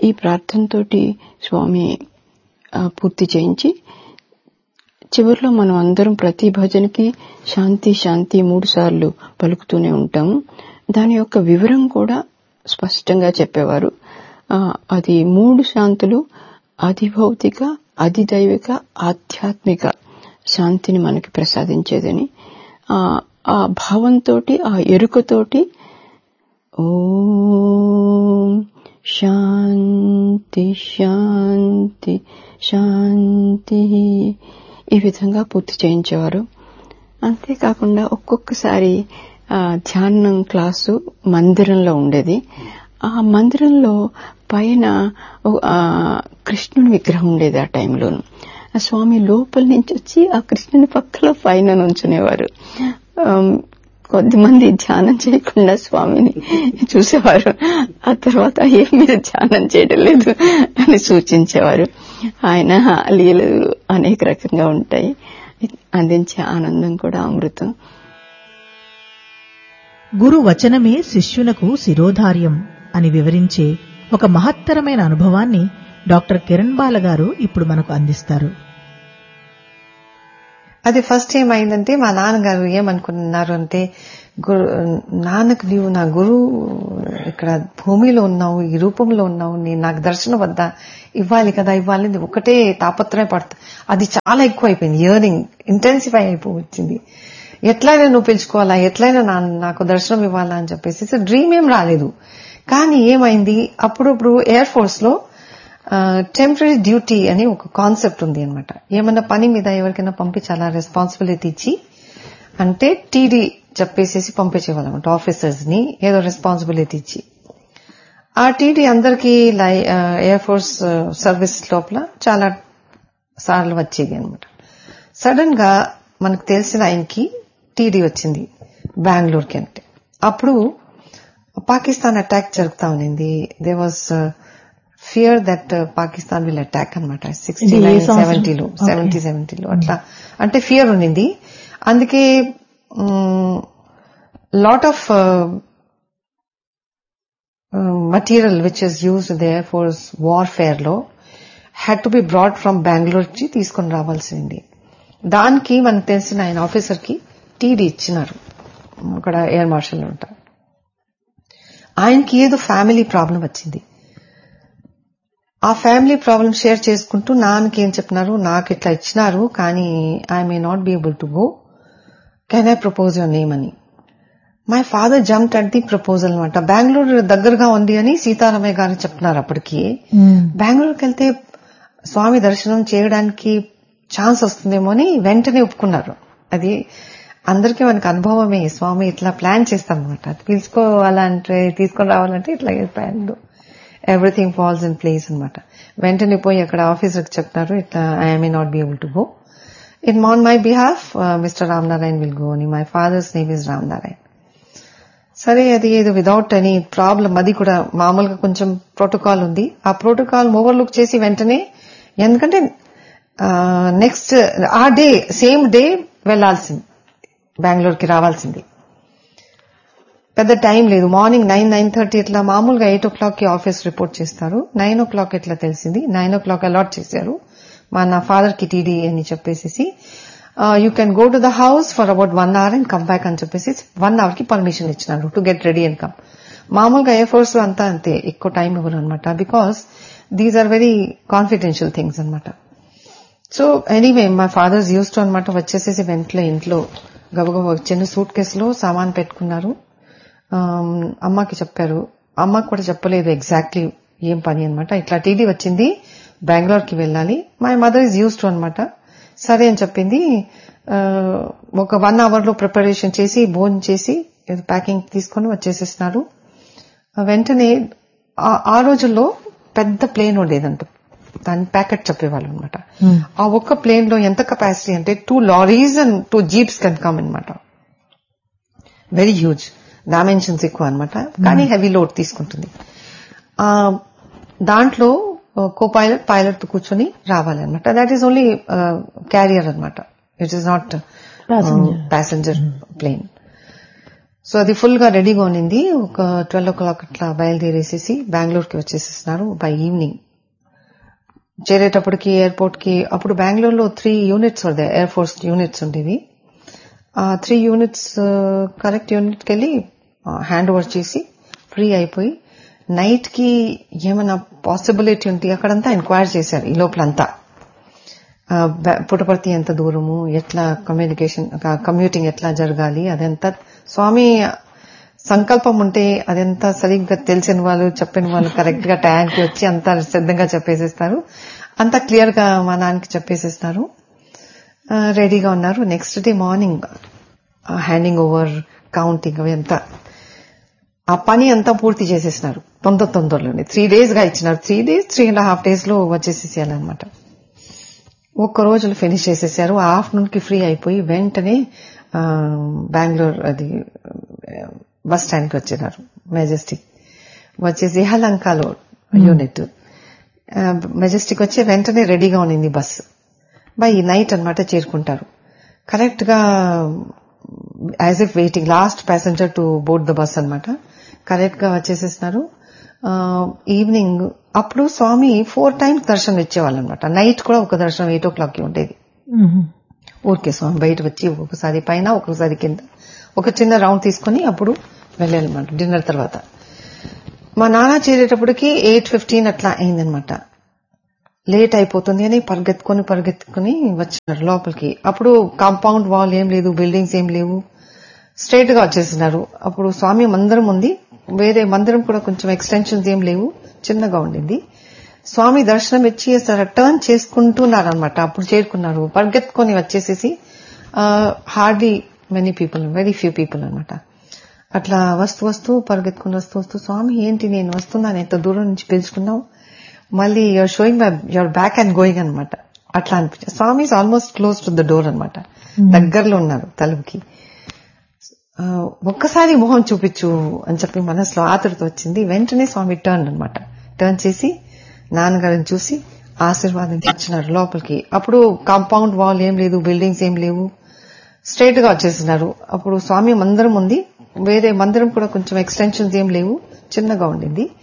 ఈ ప్రార్థనతోటి స్వామి ఆ, పూర్తి చేయించి చివరిలో మనం అందరం ప్రతి భజనకి శాంతి శాంతి మూడు సార్లు పలుకుతూనే ఉంటాము దాని యొక్క వివరం కూడా స్పష్టంగా చెప్పేవారు ఆ, అది మూడు శాంతులు అధిభౌతిక అధిదైవిక ఆధ్యాత్మిక శాంతిని మనకి ప్రసాదించేదని ఆ, ఆ భావంతోటి ఆ ఎరుకతోటి ఓం శాంతి శాంతి శాంతి ఈ విధంగా పూర్తి చేయించేవారు అంతేకాకుండా ఒక్కొక్కసారి ఆ, ధ్యానం క్లాసు మందిరంలో ఉండేది ఆ మందిరంలో పైన ఓ- ఆ, కృష్ణుని విగ్రహం ఉండేది ఆ టైంలోను ఆ స్వామి లోపల నుంచి వచ్చి ఆ కృష్ణుని పక్కలో పైన నుంచునేవారు ఆమ్, కొద్దిమంది ధ్యానం చేయకుండా స్వామిని చూసేవారు ఆ తర్వాత ఏం మీరు ధ్యానం చేయడం లేదు అని సూచించేవారు ఆయన లీలలు అనేక రకంగా ఉంటాయి అందించే ఆనందం కూడా అమృతం గురు వచనమే శిష్యునకు శిరోధార్యం అని వివరించే ఒక మహత్తరమైన అనుభవాన్ని డాక్టర్ కిరణ్ బాల గారు ఇప్పుడు మనకు అందిస్తారు అది ఫస్ట్ ఏమైందంటే మా నాన్నగారు ఏమనుకున్నారు అంటే గురు నాన్నకు నీవు నా గురువు ఇక్కడ భూమిలో ఉన్నావు ఈ రూపంలో ఉన్నావు నీ నాకు దర్శనం వద్ద ఇవ్వాలి కదా ఇవ్వాలి అని ఒకటే తాపత్రయం పడుతుంది అది చాలా ఎక్కువ అయిపోయింది ఇయరింగ్ ఇంటెన్సిఫై అయిపోవచ్చింది ఎట్లయినా నువ్వు పిలుచుకోవాలా ఎట్లయినా నా నాకు దర్శనం ఇవ్వాలా అని చెప్పేసి డ్రీమ్ ఏం రాలేదు కానీ ఏమైంది అప్పుడప్పుడు ఎయిర్ ఫోర్స్ లో టెంపరీ డ్యూటీ అని ఒక కాన్సెప్ట్ ఉంది అనమాట ఏమన్నా పని మీద ఎవరికైనా పంపించాలా రెస్పాన్సిబిలిటీ ఇచ్చి అంటే టీడీ చెప్పేసేసి పంపించేవాళ్ళమాట ఆఫీసర్స్ ని ఏదో రెస్పాన్సిబిలిటీ ఇచ్చి ఆ టీడీ అందరికీ లై ఎయిర్ ఫోర్స్ సర్వీస్ లోపల చాలా సార్లు వచ్చేది అనమాట సడన్ గా మనకు తెలిసిన ఆయనకి టీడీ వచ్చింది బెంగళూరుకి అంటే అప్పుడు పాకిస్తాన్ అటాక్ జరుగుతా ఉన్నింది they was fear that Pakistan will attack అనమాట సిక్స్టీ ఇది ఏ నైన్ సంవత్సరం? సెవెంటీలో Okay. సెవెంటీ సెవెంటీలో అట్లా అంటే ఫియర్ ఉన్నింది అందుకే lot of material which is use the air force warfare లో had to be brought from Bengaluru నుంచి తీసుకొని రావాల్సింది దానికి మనకు తెలిసిన ఆయన ఆఫీసర్ కి టీడీ ఇచ్చినారు అక్కడ ఎయిర్ మార్షల్ ఉంటారు ఆయనకి ఏదో ఫ్యామిలీ ప్రాబ్లం వచ్చింది ఆ ఫ్యామిలీ ప్రాబ్లం షేర్ చేసుకుంటూ నాన్నకి ఏం చెప్పినారు నాకు ఇట్లా ఇచ్చినారు కానీ I may not be able to go can I propose your name అని my father jump at the proposal అనమాట బెంగళూరు దగ్గరగా ఉంది అని సీతారామయ్య గారు చెప్తున్నారు అప్పటికి బెంగళూరుకి వెళ్తే స్వామి దర్శనం చేయడానికి ఛాన్స్ వస్తుందేమో అని వెంటనే ఒప్పుకున్నారు అది అందరికీ మనకు అనుభవమే స్వామి ఇట్లా ప్లాన్ చేస్తాం అనమాట అది పిలుచుకోవాలంటే తీసుకొని రావాలంటే ఇట్లా plan everything falls in place అనమాట వెంటనే పోయి అక్కడ ఆఫీసర్కి చెప్తారు ఇట్లా I may not be able to go in on my behalf mister Ramnarayana will go అని my father's name is Ramnarayana సరే అది ఏదో విదౌట్ ఎనీ ప్రాబ్లం అది కూడా మామూలుగా కొంచెం ప్రోటోకాల్ ఉంది ఆ ప్రోటోకాల్ ఓవర్లుక్ చేసి వెంటనే ఎందుకంటే నెక్స్ట్ ఆ డే సేమ్ డే వెళ్లాల్సింది బెంగళూరుకి రావాల్సింది పెద్ద టైం లేదు మార్నింగ్ నైన్ నైన్ థర్టీ ఇట్లా మామూలుగా ఎయిట్ ఓ క్లాక్ కి ఆఫీస్ రిపోర్ట్ చేస్తారు నైన్ ఓ క్లాక్ ఇట్లా తెలిసింది నైన్ ఓ క్లాక్ అలాట్ చేశారు మా నా ఫాదర్ కి టీడీ అని చెప్పేసి you can go to the house for about one hour and come back అని చెప్పేసి వన్ అవర్ కి పర్మిషన్ ఇచ్చినారు to get ready and come మామూలుగా ఎయిర్ ఫోర్స్ లో అంతా అంతే ఎక్కువ టైం ఇవ్వరు అనమాట because these are very confidential things అనమాట సో ఎనీవే మా ఫాదర్స్ యూస్ టు అనమాట వచ్చేసేసి వెంటనే ఇంట్లో గబగబ చిన్న సూట్ కేసులో సామాన్ పెట్టుకున్నారు ఆమ్, అమ్మకి చెప్పారు అమ్మకి కూడా చెప్పలేదు ఎగ్జాక్ట్లీ ఏం పని అనమాట ఇట్లా టీడీ వచ్చింది బెంగళూరుకి వెళ్ళాలి my mother is used to అనమాట సరే అని చెప్పింది ఆ, ఒక వన్ అవర్ లో ప్రిపరేషన్ చేసి భోజనం చేసి ప్యాకింగ్ తీసుకొని వచ్చేసేసినారు ఆ, వెంటనే ఆ- ఆ రోజుల్లో పెద్ద ప్లేన్ ఉండేదంట దాని ప్యాకెట్ చెప్పేవాళ్ళు అనమాట ఆ ఒక్క ప్లేన్ లో ఎంత కెపాసిటీ అంటే two lorries and two jeeps can come అనమాట వెరీ హ్యూజ్ డైమెన్షన్స్ ఎక్కువ అనమాట కానీ హెవీ లోడ్ తీసుకుంటుంది ఆ దాంట్లో కో పైలట్ పైలట్ తో కూర్చొని రావాలన్నమాట దాట్ ఈస్ ఓన్లీ క్యారియర్ అనమాట it is not Passenger. Passenger plane so అది ఫుల్ గా రెడీగా ఉన్నింది ఒక ట్వెల్వ్ ఓ క్లాక్ అట్లా బయలుదేరేసేసి బెంగళూరుకి వచ్చేసేసినారు బై ఈవినింగ్ చేరేటప్పటికి ఎయిర్పోర్ట్ కి అప్పుడు బెంగళూరులో త్రీ యూనిట్స్ ఉండే ఎయిర్ ఫోర్స్ యూనిట్స్ ఉండేవి ఆ త్రీ యూనిట్స్ కరెక్ట్ యూనిట్ కి వెళ్ళి హ్యాండ్ ఓవర్ చేసి ఫ్రీ అయిపోయి నైట్ కి ఏమైనా పాసిబిలిటీ ఉంటే అక్కడంతా ఎంక్వైర్ చేశారు ఈ లోపలంతా ఆ, బ- పుట్టపర్తి ఎంత దూరము ఎట్లా కమ్యూనికేషన్ కమ్యూటింగ్ ఎట్లా జరగాలి అదంతా స్వామి సంకల్పం ఉంటే అదంతా సరిగ్గా తెలిసిన వాళ్ళు చెప్పిన వాళ్ళు కరెక్ట్ గా టయానికి వచ్చి అంతా సిద్ధంగా చెప్పేసేస్తారు అంతా క్లియర్ గా మా నాన్నకి చెప్పేసేస్తారు ఆ, రెడీగా ఉన్నారు next day morning handing over counting అవి అంతా ఆ పని అంతా పూర్తి చేసేసినారు తొందర తొందరలోనే త్రీ డేస్ గా ఇచ్చినారు three days three and half days లో వచ్చేసేసేయాలన్నమాట ఒక్క రోజులో ఫినిష్ చేసేసారు ఆఫ్టర్నూన్ కి ఫ్రీ అయిపోయి వెంటనే ఆ, బెంగళూరు అది బస్ స్టాండ్ కి వచ్చినారు మెజెస్టిక్ వచ్చేసి హలంకాలో యూనిట్ మెజెస్టిక్ వచ్చి వెంటనే రెడీగా ఉన్నింది బస్ బై నైట్ అన్నమాట చేరుకుంటారు కరెక్ట్ గా as if waiting last passenger to board the bus అన్నమాట కరెక్ట్ గా వచ్చేసేసినారు ఈవినింగ్ అప్పుడు స్వామి ఫోర్ టైమ్స్ దర్శనం ఇచ్చేవాళ్ళు అనమాట నైట్ కూడా ఒక దర్శనం ఎయిట్ ఓ క్లాక్ కి ఉండేది ఊరికే స్వామి బయట వచ్చి ఒకసారి పైన ఒకసారి కింద ఒక చిన్న రౌండ్ తీసుకుని అప్పుడు వెళ్ళాలన్నమాట డిన్నర్ తర్వాత మా నాన్న చేరేటప్పటికి ఎయిట్ ఫిఫ్టీన్ అట్లా అయిందనమాట లేట్ అయిపోతుంది అని పరిగెత్తుకొని పరిగెత్తుకొని వచ్చినారు లోపలికి అప్పుడు కాంపౌండ్ వాల్ ఏం లేదు బిల్డింగ్స్ ఏం లేవు స్ట్రైట్ గా వచ్చేసినారు అప్పుడు స్వామి మందిరం ఉంది వేరే మందిరం కూడా కొంచెం ఎక్స్టెన్షన్స్ ఏం లేవు చిన్నగా ఉండింది స్వామి దర్శనం ఇచ్చి అసలు టర్న్ చేసుకుంటున్నారు అనమాట అప్పుడు చేరుకున్నారు పరిగెత్తుకొని వచ్చేసేసి hardly many people very few people అన్నమాట అట్లా వస్తూ వస్తూ పరిగెత్తుకుని వస్తూ వస్తూ స్వామి ఏంటి నేను వస్తున్నాను ఎంత దూరం నుంచి పిలుచుకున్నావు మళ్ళీ your showing my your back and going అనమాట అట్లా అనిపించింది Swami is almost close to the door అనమాట దగ్గరలో ఉన్నారు తలుపుకి ఆ, ఒక్కసారి మొహం చూపించు అని చెప్పి మనసులో ఆతృత వచ్చింది వెంటనే స్వామి టర్న్ అన్నమాట టర్న్ చేసి నాన్నగారిని చూసి ఆశీర్వాదం ఇచ్చినారు లోపలికి అప్పుడు కాంపౌండ్ వాల్ ఏం లేదు బిల్డింగ్స్ ఏం లేవు స్ట్రైట్ గా వచ్చేసినారు అప్పుడు స్వామి మందిరం ఉంది వేరే మందిరం కూడా కొంచెం ఎక్స్టెన్షన్స్ ఏం లేవు చిన్నగా ఉండింది